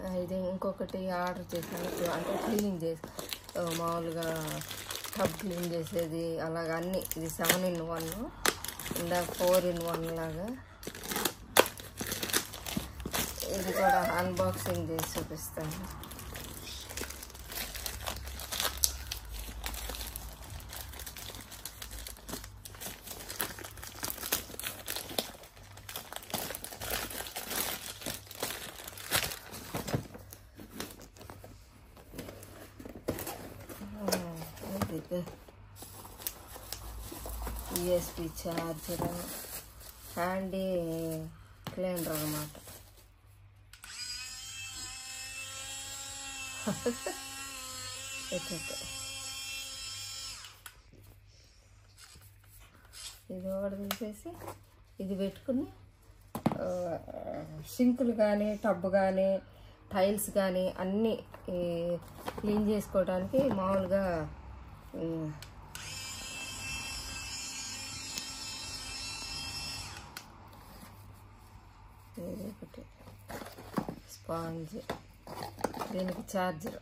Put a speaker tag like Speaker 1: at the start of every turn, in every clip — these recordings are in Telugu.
Speaker 1: ఆ, ఇది ఇంకొకటి ఆర్డర్ చేశాను ఇప్పుడు అంటే క్లీనింగ్ చేసి ఆ, మామూలుగా టబ్ క్లీన్ చేసేది అలాగ అన్ని ఇది సెవెన్ ఇన్ వన్ ఇందాక ఫోర్ ఇన్ వన్ లాగా ఇది కూడా అన్బాక్సింగ్ చేసి చూపిస్తాను ఇది యూఎస్బి ఛార్జర్ హ్యాండీ క్లీనర్ అన్నమాట ఓకే ఇది ఒకటి తీసేసి ఇది పెట్టుకుని ఆ, సింకులు కానీ టబ్ కానీ టైల్స్ కానీ అన్నీ ఈ, క్లీన్ చేసుకోవడానికి మామూలుగా ఉమ్, ఇది ఒకటి స్పాంజ్ దీనికి ఛార్జర్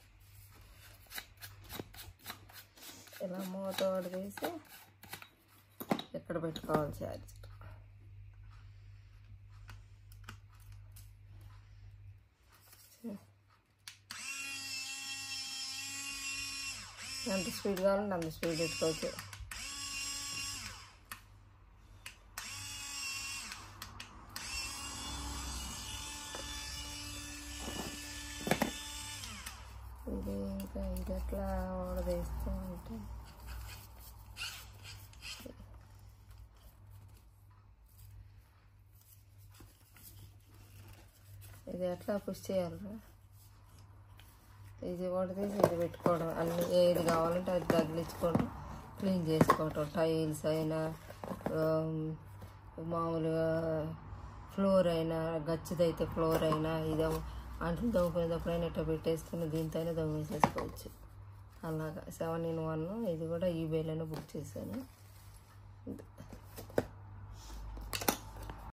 Speaker 1: ఇలా మూత ఒకటి తీసి ఇక్కడ పెట్టుకోవాలి ఛార్జర్ ఎంత స్పీడ్ కావాలంటే అంత స్పీడ్ పెట్టుకోవచ్చు ఇది ఇంకా ఇది ఎట్లా వడదేస్తూ ఉంటే ఇది ఎట్లా పుష్ చేయాలి ఇది వడదీసి ఇది పెట్టుకోవడం అన్ని ఏది కావాలంటే అది తగిలించుకోవడం క్లీన్ చేసుకోవటం టైల్స్ అయినా ఆమ్, మామూలుగా ఫ్లోర్ అయినా గచ్చిదైతే ఫ్లోర్ అయినా ఇది అంట్లు దవ్వుకునేటప్పుడైనా ఇట్లా పెట్టేసుకుని దీంతో అయినా దవ్వేసేసుకోవచ్చు అలాగా సెవెన్ ఇన్ వన్ ఇది కూడా ఈబేలోనే బుక్ చేశాను